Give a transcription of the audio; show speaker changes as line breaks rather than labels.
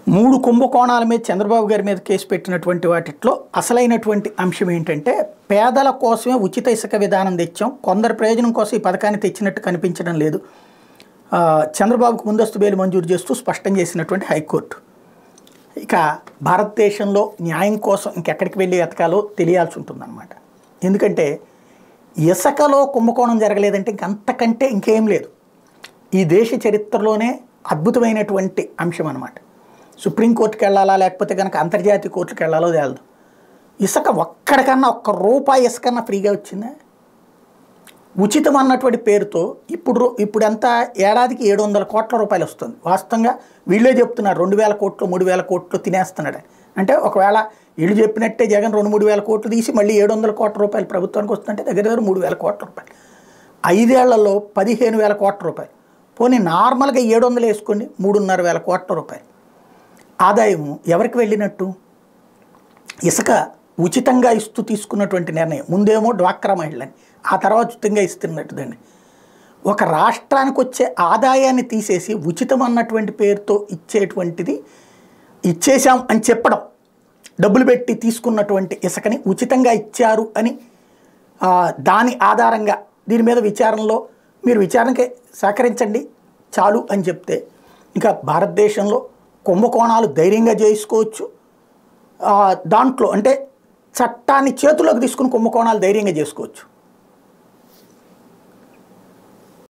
మూడు కుంభకోణాల మీద చంద్రబాబు గారి మీద కేసు పెట్టినటువంటి వాటిలో అసలైనటువంటి అంశం ఏంటంటే పేదల కోసమే ఉచిత ఇసుక విధానం తెచ్చాం కొందరు ప్రయోజనం కోసం ఈ పథకాన్ని తెచ్చినట్టు కనిపించడం లేదు ఆ, చంద్రబాబుకు ముందస్తు బెయిల్ మంజూరు చేస్తూ స్పష్టం చేసినటువంటి హైకోర్టు ఇక భారతదేశంలో న్యాయం కోసం ఇంకెక్కడికి వెళ్ళి ఎతకాలో తెలియాల్సి ఉంటుందన్నమాట ఎందుకంటే ఇసుకలో కుంభకోణం జరగలేదంటే ఇంకంతకంటే ఇంకేం లేదు ఈ దేశ చరిత్రలోనే అద్భుతమైనటువంటి అంశం అన్నమాట సుప్రీంకోర్టుకి వెళ్ళాలా లేకపోతే కనుక అంతర్జాతీయ కోర్టుకి వెళ్ళాలో తేలదు ఇసుక ఒక్కడికన్నా ఒక్క రూపాయి ఇసుకన్నా ఫ్రీగా వచ్చిందా ఉచితం అన్నటువంటి పేరుతో ఇప్పుడు రూ- ఇప్పుడు ఎంత ఏడాదికి ఏడు వందల కోట్ల రూపాయలు వస్తుంది వాస్తవంగా వీళ్ళే చెప్తున్నారు రెండు వేల కోట్లు మూడు వేల కోట్లు తినేస్తున్నాడు అంటే ఒకవేళ వీళ్ళు చెప్పినట్టే జగన్ రెండు మూడు వేల కోట్లు తీసి మళ్ళీ ఏడు వందల కోట్ల రూపాయలు ప్రభుత్వానికి వస్తుందంటే దగ్గర దగ్గర మూడు వేల కోట్ల రూపాయలు ఐదేళ్లలో పదిహేను వేల కోట్ల రూపాయలు పోనీ నార్మల్గా ఏడు వందలు వేసుకోండి మూడున్నర వేల కోట్ల రూపాయలు ఆదాయము ఎవరికి వెళ్ళినట్టు ఇసుక ఉచితంగా ఇస్తూ తీసుకున్నటువంటి నిర్ణయం ముందేమో డ్వాక్రా మహిళని ఆ తర్వాత ఉచితంగా ఇస్తున్నట్టుదండి ఒక రాష్ట్రానికి వచ్చే ఆదాయాన్ని తీసేసి ఉచితం అన్నటువంటి పేరుతో ఇచ్చేటువంటిది ఇచ్చేశాం అని చెప్పడం డబ్బులు పెట్టి తీసుకున్నటువంటి ఇసుకని ఉచితంగా ఇచ్చారు అని ఆ, దాని ఆధారంగా దీని మీద విచారణలో మీరు విచారణకి సహకరించండి చాలు అని చెప్తే ఇంకా భారతదేశంలో కుంభకోణాలు ధైర్యంగా చేసుకోవచ్చు ఆ, దాంట్లో అంటే చట్టాన్ని చేతుల్లోకి తీసుకుని కుంభకోణాలు ధైర్యంగా చేసుకోవచ్చు